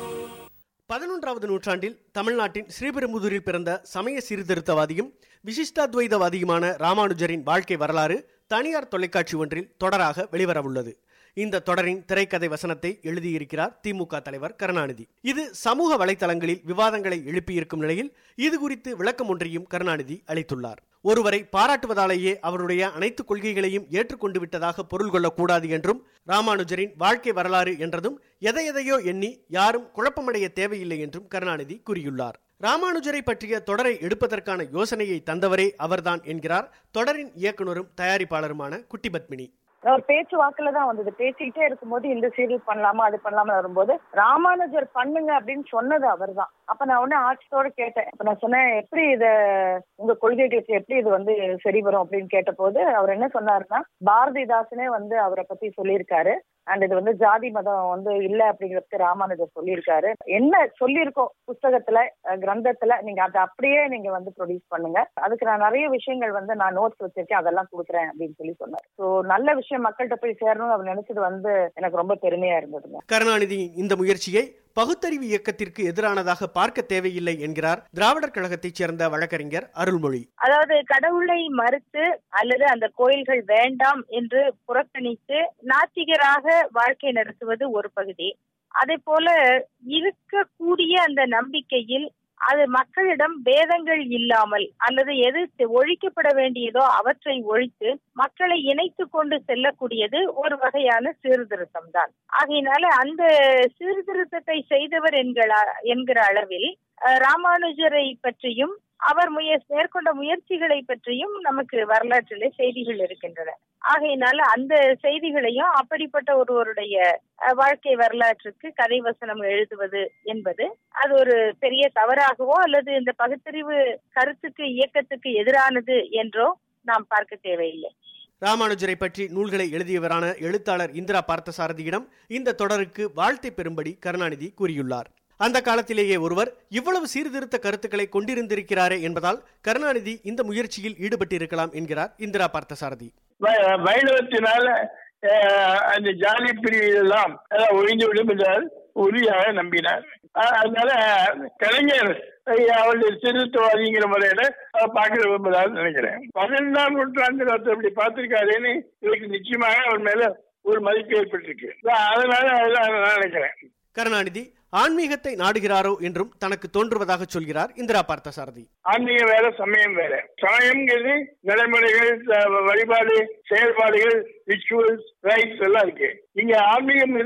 பதினொன்றாவது நூற்றாண்டில் தமிழ்நாட்டின் ஸ்ரீபெரும்புதூரில் பிறந்த சமய சீர்திருத்தவாதியும் விசிஷ்டாத்வைதவாதியுமான ராமானுஜரின் வாழ்க்கை வரலாறு தனியார் தொலைக்காட்சி ஒன்றில் தொடராக வெளிவரவுள்ளது இந்த தொடரின் திரைக்கதை வசனத்தை எழுதியிருக்கிறார் திமுக தலைவர் கருணாநிதி இது சமூக வலைதளங்களில் விவாதங்களை எழுப்பியிருக்கும் நிலையில் இது குறித்து விளக்கம் ஒன்றையும் கருணாநிதி அளித்துள்ளார் ஒருவரை பாராட்டுவதாலேயே அவருடைய அனைத்து கொள்கைகளையும் ஏற்றுக்கொண்டு விட்டதாக பொருள் கொள்ளக்கூடாது என்றும் ராமானுஜரின் வாழ்க்கை வரலாறு என்றதும் எதை எதையோ எண்ணி யாரும் குழப்பமடைய தேவையில்லை என்றும் கருணாநிதி கூறியுள்ளார் ராமானுஜரை பற்றிய தொடரை எடுப்பதற்கான யோசனையை தந்தவரே அவர்தான் என்கிறார் தொடரின் இயக்குனரும் தயாரிப்பாளருமான குட்டி பத்மினி ஒரு பேச்சு வாக்குல தான் வந்தது பேசிக்கிட்டே இருக்கும்போது இந்த சீரியல் பண்ணலாமா அது பண்ணலாமா வரும்போது ராமானுஜர் பண்ணுங்க அப்படின்னு சொன்னது அவர்தான் அப்ப நான் உடனே ஆச்சரியத்தோட கேட்டேன் அப்ப நான் சொன்னேன் எப்படி இத உங்க கொள்கைகளுக்கு எப்படி இது வந்து சரி வரும் அப்படின்னு கேட்டபோது அவர் என்ன சொன்னாருன்னா பாரதிதாசனே வந்து அவரை பத்தி சொல்லியிருக்காரு அண்ட் இது வந்து ஜாதி மதம் வந்து இல்ல அப்படிங்கிறதுக்கு ராமானுஜர் சொல்லியிருக்காரு என்ன சொல்லியிருக்கோம் புஸ்தகத்துல அஹ், கிரந்தத்துல நீங்க அதை அப்படியே நீங்க வந்து ப்ரொடியூஸ் பண்ணுங்க அதுக்கு நான் நிறைய விஷயங்கள் வந்து நான் நோட்ஸ் வச்சிருக்கேன் அதெல்லாம் கொடுக்குறேன் அப்படின்னு சொல்லி சொன்னார் ஸோ நல்ல விஷயம் மக்கள்கிட்ட போய் சேரணும்னு அவர் நினைச்சது வந்து எனக்கு ரொம்ப பெருமையா இருந்ததுங்க கருணாநிதியின் இந்த முயற்சியை பகுத்தறிவு இயக்கத்திற்கு எதிரானதாக பார்க்க தேவையில்லை என்கிறார் திராவிடர் கழகத்தைச் சேர்ந்த வழக்கறிஞர் அருள்மொழி அதாவது கடவுளை மறுத்து அல்லது அந்த கோயில்கள் வேண்டாம் என்று புறக்கணித்து நாத்திகராக வாழ்க்கை நடத்துவது ஒரு பகுதி அதே போல இருக்கக்கூடிய அந்த நம்பிக்கையில் அது மக்களிடம் பேதங்கள் இல்லாமல் அல்லது எது செ- ஒழிக்கப்பட வேண்டியதோ அவற்றை ஒழித்து மக்களை இணைத்து கொண்டு செல்லக்கூடியது ஒரு வகையான சீர்திருத்தம் தான் ஆகையினால அந்த சீர்திருத்தத்தை செய்தவர் என்கிற என்கிற அளவில் அஹ், ராமானுஜரை பற்றியும் அவர் முய மேற்கொண்ட முயற்சிகளை பற்றியும் நமக்கு வரலாற்றிலே செய்திகள் இருக்கின்றன ஆகையினால அந்த செய்திகளையும் அப்படிப்பட்ட ஒருவருடைய அஹ், வாழ்க்கை வரலாற்றுக்கு கதை வசனம் எழுதுவது என்பது அது ஒரு பெரிய தவறாகவோ அல்லது இந்த பகுத்தறிவு கருத்துக்கு இயக்கத்துக்கு எதிரானது என்றோ நாம் பார்க்க தேவையில்லை ராமானுஜரை பற்றி நூல்களை எழுதியவரான எழுத்தாளர் இந்திரா பார்த்தசாரதியிடம் இந்த தொடருக்கு வாழ்த்தை பெறும்படி கருணாநிதி கூறியுள்ளார் அந்த காலத்திலேயே ஒருவர் இவ்வளவு சீர்திருத்த கருத்துக்களை கொண்டிருந்திருக்கிறாரே என்பதால் கருணாநிதி இந்த முயற்சியில் ஈடுபட்டிருக்கலாம் என்கிறார் இந்திரா பார்த்தசாரதி வ- வைணவத்தினால அஹ், அந்த ஜாதி பிரிவு எல்லாம் எல்லாம் ஒழிந்துவிடும் என்றால் உறுதியாக நம்பினார் அஹ், அதனால கலைஞர் அஹ், அவருடைய சீர்திருத்தவாதிங்கிற முறையில அஹ், பார்க்க விரும்புதான்னு நினைக்கிறேன் பதினெண்டாம் நூற்றாண்டு ஒருத்தர் இப்படி பார்த்திருக்காருன்னு இதுக்கு நிச்சயமாக அவர் மேல ஒரு மதிப்பு ஏற்பட்டிருக்கு அதனால அதெல்லாம் நான் நினைக்கிறேன் கருணாநிதி ஆன்மீகத்தை நாடுகிறாரோ என்றும் தனக்கு தோன்றுவதாக சொல்கிறார் இந்திரா பார்த்தசாரதி ஆன்மீகம் வேற சமயம் வேற சமயம்ங்கிறது நடைமுறைகள் அஹ், வழிபாடு செயல்பாடுகள் ரிச்சுவல்ஸ் ரைட்ஸ் எல்லாம் இருக்கு இங்க ஆன்மீகம்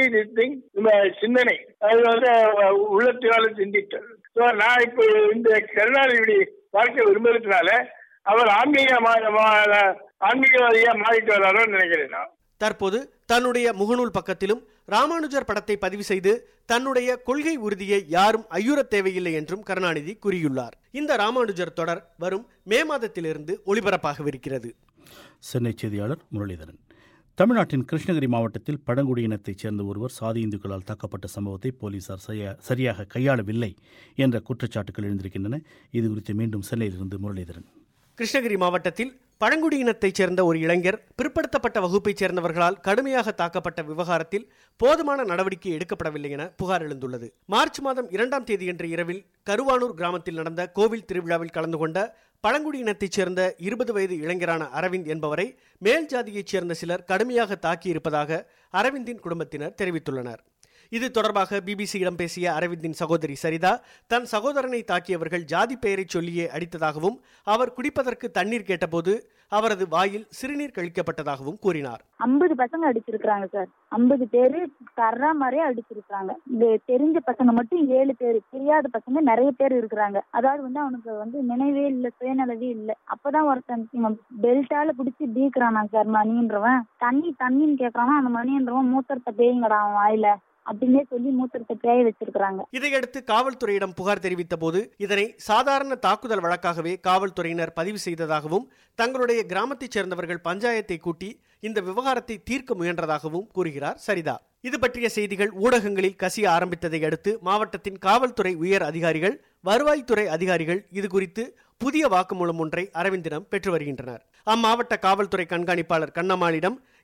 நம்ம சிந்தனை அது வந்து அஹ், உள்ளத்தினால சிந்தித்தல் So, நான் இப்போ இந்த கருணாநிதி பார்க்க விரும்புறதுனால அவர் ஆன்மீக மா- மா- ஆன்மீகவாதியா மாறிட்டு வராரோன்னு நினைக்கிறேன் நான் தற்போது தன்னுடைய முகநூல் பக்கத்திலும் ராமானுஜர் படத்தை பதிவு செய்து தன்னுடைய கொள்கை உறுதியை யாரும் ஐயுறத் தேவையில்லை என்றும் கருணாநிதி கூறியுள்ளார் இந்த ராமானுஜர் தொடர் வரும் மே மாதத்திலிருந்து ஒளிபரப்பாகவிருக்கிறது சென்னை செய்தியாளர் முரளிதரன் தமிழ்நாட்டின் கிருஷ்ணகிரி மாவட்டத்தில் பழங்குடியினத்தைச் சேர்ந்த ஒருவர் சாதி இந்துக்களால் தாக்கப்பட்ட சம்பவத்தை போலீசார் சரியா- சரியாக கையாளவில்லை என்ற குற்றச்சாட்டுகள் எழுந்திருக்கின்றன இது குறித்து மீண்டும் சென்னையிலிருந்து முரளிதரன் கிருஷ்ணகிரி மாவட்டத்தில் பழங்குடியினத்தைச் சேர்ந்த ஒரு இளைஞர் பிற்படுத்தப்பட்ட வகுப்பைச் சேர்ந்தவர்களால் கடுமையாக தாக்கப்பட்ட விவகாரத்தில் போதுமான நடவடிக்கை எடுக்கப்படவில்லை என புகார் எழுந்துள்ளது மார்ச் மாதம் இரண்டாம் தேதியன்று இரவில் கருவானூர் கிராமத்தில் நடந்த கோவில் திருவிழாவில் கலந்து கொண்ட பழங்குடியினத்தைச் சேர்ந்த இருபது வயது இளைஞரான அரவிந்த் என்பவரை மேல் ஜாதியைச் சேர்ந்த சிலர் கடுமையாக தாக்கியிருப்பதாக அரவிந்தின் குடும்பத்தினர் தெரிவித்துள்ளனர் இது தொடர்பாக பிபிசியிடம் பேசிய அரவிந்தின் சகோதரி சரிதா தன் சகோதரனை தாக்கியவர்கள் ஜாதி பெயரை சொல்லியே அடித்ததாகவும் அவர் குடிப்பதற்கு தண்ணீர் கேட்டபோது அவரது வாயில் சிறுநீர் கழிக்கப்பட்டதாகவும் கூறினார் ஐம்பது பசங்க அடிச்சிருக்காங்க சார் ஐம்பது பேரு தர்ற மாதிரியே அடிச்சிருக்காங்க இந்த தெரிஞ்ச பசங்க மட்டும் ஏழு பேர் தெரியாத பசங்க நிறைய பேர் இருக்கிறாங்க அதாவது வந்து அவனுக்கு வந்து நினைவே இல்ல சுயநலவே இல்ல அப்பதான் ஒருத்தன் பெல்ட்டால பிடிச்சி பீக்குறானா சார் மணின்றவன் தண்ணி தண்ணின்னு கேக்குறானா அந்த மணின்றவன் மூத்தரத்தை பேயுங்கடா அவன் வாயில அப்படின்னே சொல்லி மூத்தரத்தை பேய வச்சிருக்காங்க இதையடுத்து காவல்துறையிடம் புகார் தெரிவித்த போது இதனை சாதாரண தாக்குதல் வழக்காகவே காவல்துறையினர் பதிவு செய்ததாகவும் தங்களுடைய கிராமத்தைச் சேர்ந்தவர்கள் பஞ்சாயத்தை கூட்டி இந்த விவகாரத்தை தீர்க்க முயன்றதாகவும் கூறுகிறார் சரிதா இது பற்றிய செய்திகள் ஊடகங்களில் கசிய ஆரம்பித்ததை அடுத்து மாவட்டத்தின் காவல்துறை உயர் அதிகாரிகள் வருவாய்த்துறை அதிகாரிகள் இது குறித்து புதிய வாக்குமூலம் ஒன்றை அரவிந்திடம் பெற்று வருகின்றனர் அம்மாவட்ட காவல்துறை கண்காணிப்பாளர் கண்ணம்மாளிடம்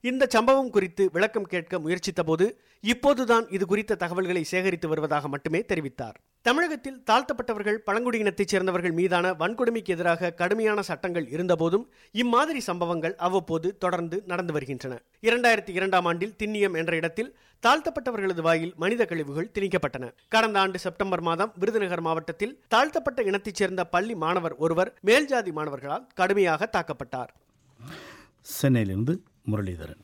இந்த சம்பவம் குறித்து விளக்கம் கேட்க முயற்சித்த போது இப்போதுதான் இது குறித்த தகவல்களை சேகரித்து வருவதாக மட்டுமே தெரிவித்தார் தமிழகத்தில் தாழ்த்தப்பட்டவர்கள் பழங்குடியினத்தைச் சேர்ந்தவர்கள் மீதான வன்கொடுமைக்கு எதிராக கடுமையான சட்டங்கள் இருந்தபோதும் இம்மாதிரி சம்பவங்கள் அவ்வப்போது தொடர்ந்து நடந்து வருகின்றன இரண்டாயிரத்தி இரண்டாம் ஆண்டில் திண்ணியம் என்ற இடத்தில் தாழ்த்தப்பட்டவர்களது வாயில் மனித கழிவுகள் திணிக்கப்பட்டன கடந்த ஆண்டு செப்டம்பர் மாதம் விருதுநகர் மாவட்டத்தில் தாழ்த்தப்பட்ட இனத்தைச் சேர்ந்த பள்ளி மாணவர் ஒருவர் மேல்ஜாதி மாணவர்களால் கடுமையாக தாக்கப்பட்டார் சென்னையிலிருந்து முரளிதரன்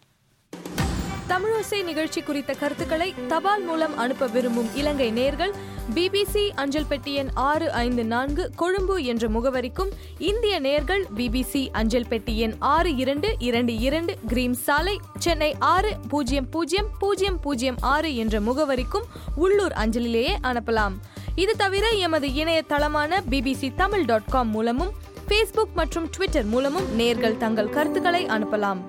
தமிழோசை நிகழ்ச்சி குறித்த கருத்துக்களை தபால் மூலம் அனுப்ப விரும்பும் இலங்கை நேர்கள் பிபிசி அஞ்சல் பெட்டி எண் ஆறு ஐந்து நான்கு கொழும்பு என்ற முகவரிக்கும் இந்திய நேர்கள் பிபிசி அஞ்சல் பெட்டி எண் ஆறு இரண்டு இரண்டு இரண்டு கிரீம் சாலை சென்னை ஆறு பூஜ்ஜியம் பூஜ்ஜியம் பூஜ்ஜியம் பூஜ்ஜியம் ஆறு என்ற முகவரிக்கும் உள்ளூர் அஞ்சலிலேயே அனுப்பலாம் இது தவிர எமது இணையதளமான பிபிசி தமிழ் டாட் காம் மூலமும் ஃபேஸ்புக் மற்றும் ட்விட்டர் மூலமும் நேர்கள் தங்கள் கருத்துக்களை அனுப்பலாம்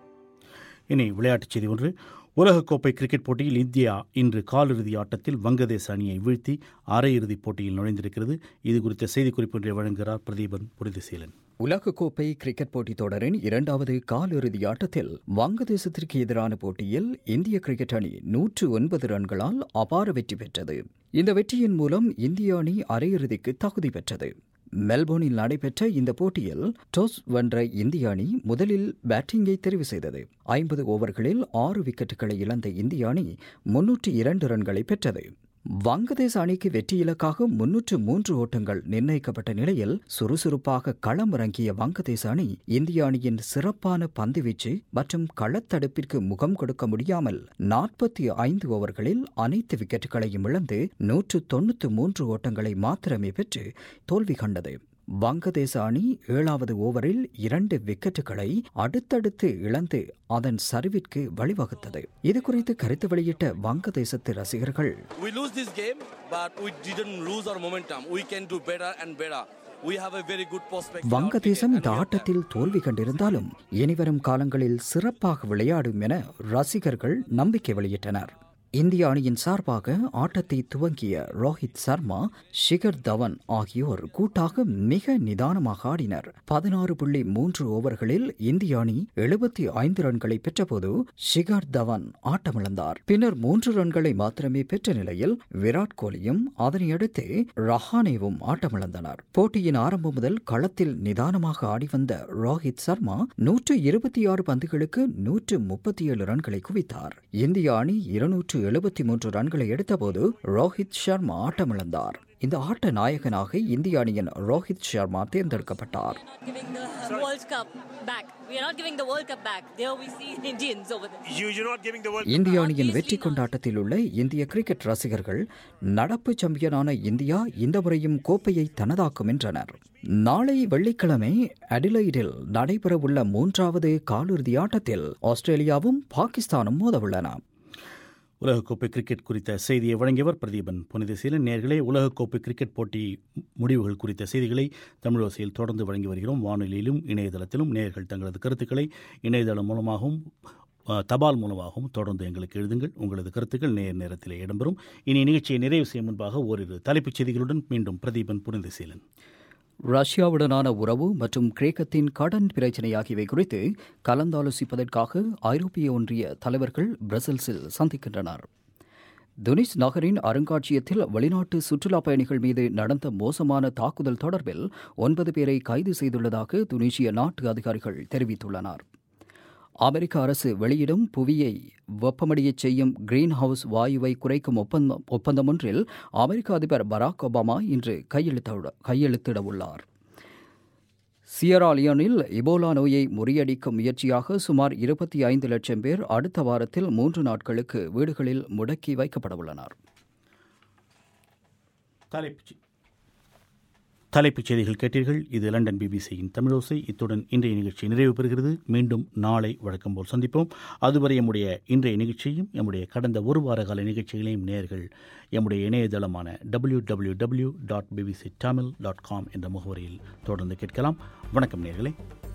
இனி விளையாட்டுச் செய்தி ஒன்று உலகக்கோப்பை கிரிக்கெட் போட்டியில் இந்தியா இன்று காலிறுதி ஆட்டத்தில் வங்கதேச அணியை வீழ்த்தி அரையிறுதிப் போட்டியில் நுழைந்திருக்கிறது இது குறித்த செய்திக்குறிப்பு ஒன்றை வழங்குகிறார் பிரதீபன் புரிதிசீலன் உலகக்கோப்பை கிரிக்கெட் போட்டித் தொடரின் இரண்டாவது காலிறுதி ஆட்டத்தில் வங்கதேசத்திற்கு எதிரான போட்டியில் இந்திய கிரிக்கெட் அணி நூற்று ஒன்பது ரன்களால் அபார வெற்றி பெற்றது இந்த வெற்றியின் மூலம் இந்திய அணி அரையிறுதிக்கு தகுதி பெற்றது மெல்போர்னில் நடைபெற்ற இந்த போட்டியில் டாஸ் வென்ற இந்திய அணி முதலில் பேட்டிங்கை தெரிவு செய்தது ஐம்பது ஓவர்களில் ஆறு விக்கெட்டுகளை இழந்த இந்திய அணி முன்னூற்று இரண்டு ரன்களை பெற்றது வங்கதேச அணிக்கு வெற்றி இலக்காக முன்னூற்று மூன்று ஓட்டங்கள் நிர்ணயிக்கப்பட்ட நிலையில் சுறுசுறுப்பாக களமிறங்கிய வங்கதேச அணி இந்திய அணியின் சிறப்பான பந்துவீச்சு மற்றும் களத்தடுப்பிற்கு முகம் கொடுக்க முடியாமல் நாற்பத்தி ஐந்து ஓவர்களில் அனைத்து விக்கெட்டுகளையும் இழந்து நூற்று தொன்னூற்று மூன்று ஓட்டங்களை மாத்திரமே பெற்று தோல்வி கண்டது வங்கதேச அணி ஏழாவது ஓவரில் இரண்டு விக்கெட்டுகளை அடுத்தடுத்து இழந்து அதன் சரிவிற்கு வழிவகுத்தது இது குறித்து கருத்து வெளியிட்ட வங்கதேசத்து ரசிகர்கள் We lose this game, but we didn't lose our momentum. We can do better and better. We have a very good prospect. வங்கதேசம் இந்த ஆட்டத்தில் தோல்வி கண்டிருந்தாலும் இனிவரும் காலங்களில் சிறப்பாக விளையாடும் என ரசிகர்கள் நம்பிக்கை வெளியிட்டனர் இந்திய அணியின் சார்பாக ஆட்டத்தை துவங்கிய ரோஹித் சர்மா ஷிகர் தவன் ஆகியோர் கூட்டாக மிக நிதானமாக ஆடினர் பதினாறு புள்ளி மூன்று ஓவர்களில் இந்திய அணி எழுபத்தி ஐந்து ரன்களை பெற்றபோது ஷிகர் தவன் ஆட்டமிழந்தார் பின்னர் மூன்று ரன்களை மாத்திரமே பெற்ற நிலையில் விராட் கோலியும் அதனையடுத்து ரஹானேவும் ஆட்டமிழந்தனர் போட்டியின் ஆரம்பம் முதல் களத்தில் நிதானமாக ஆடி வந்த ரோஹித் சர்மா நூற்று இருபத்தி ஆறு பந்துகளுக்கு நூற்று முப்பத்தி ஏழு ரன்களை குவித்தார் இந்திய அணி இருநூற்று எழுபத்தி மூன்று ரன்களை எடுத்தபோது ரோஹித் சர்மா ஆட்டமிழந்தார் இந்த ஆட்ட நாயகனாக இந்திய அணியின் ரோஹித் சர்மா தேர்ந்தெடுக்கப்பட்டார் giving the World Cup back. We are not giving the World Cup back. There we see Indians over there. You, you're not giving the World இந்திய அணியின் வெற்றி கொண்டாட்டத்தில் உள்ள இந்திய கிரிக்கெட் ரசிகர்கள் நடப்பு சாம்பியனான இந்தியா இந்த முறையும் கோப்பையை தனதாக்கும் என்றனர் நாளை வெள்ளிக்கிழமை அடிலைடில் நடைபெறவுள்ள மூன்றாவது காலிறுதி ஆட்டத்தில் ஆஸ்திரேலியாவும் பாகிஸ்தானும் மோதவுள்ளன உலகக்கோப்பை கிரிக்கெட் குறித்த செய்தியை வழங்கியவர் பிரதீபன் புனிதசீலன் நேர்களே உலகக்கோப்பை கிரிக்கெட் போட்டி முடிவுகள் குறித்த செய்திகளை தமிழோசையில் தொடர்ந்து வழங்கி வருகிறோம் வானொலியிலும் இணையதளத்திலும் நேர்கள் தங்களது கருத்துக்களை இணையதளம் மூலமாகவும் அஹ், தபால் மூலமாகவும் தொடர்ந்து எங்களுக்கு எழுதுங்கள் உங்களது கருத்துக்கள் நேர் நேரத்திலே இடம்பெறும் இனி நிகழ்ச்சியை நிறைவு செய்யும் முன்பாக ஓரிரு தலைப்புச் செய்திகளுடன் மீண்டும் பிரதீபன் புனிதசீலன் ரஷ்யாவுடனான உறவு மற்றும் கிரேக்கத்தின் கடன் பிரச்சினை ஆகியவை குறித்து கலந்தாலோசிப்பதற்காக ஐரோப்பிய ஒன்றிய தலைவர்கள் பிரசல்ஸில் சந்திக்கின்றனர் துனிஸ் நகரின் அருங்காட்சியகத்தில் வெளிநாட்டு சுற்றுலாப் பயணிகள் மீது நடந்த மோசமான தாக்குதல் தொடர்பில் ஒன்பது பேரை கைது செய்துள்ளதாக துனிசிய நாட்டு அதிகாரிகள் தெரிவித்துள்ளனர் அமெரிக்க அரசு வெளியிடும் புவியை வெப்பமடையச் செய்யும் கிரீன் ஹவுஸ் வாயுவை குறைக்கும் ஒப்பந்தம் ஒப்பந்தம் ஒன்றில் அமெரிக்க அதிபர் பராக் ஒபாமா இன்று கையெழுத்திட கையெழுத்திட உள்ளார் சியரா லியோனில் இபோலா நோயை முறியடிக்கும் முயற்சியாக சுமார் இருபத்தி ஐந்து லட்சம் பேர் அடுத்த வாரத்தில் மூன்று நாட்களுக்கு வீடுகளில் முடக்கி வைக்கப்பட உள்ளனர் தலைப்புச் தலைப்புச் செய்திகள் கேட்டீர்கள் இது லண்டன் பிபிசியின் தமிழோசை இத்துடன் இன்றைய நிகழ்ச்சி நிறைவு பெறுகிறது மீண்டும் நாளை வழக்கம் போல் சந்திப்போம் அதுவரை எம்முடைய இன்றைய நிகழ்ச்சியும் எம்முடைய கடந்த ஒரு வார கால நிகழ்ச்சிகளையும் நேர்கள் எம்முடைய இணையதளமான W W W dot BBC Tamil dot com என்ற முகவரியில் தொடர்ந்து கேட்கலாம் வணக்கம் நேர்களே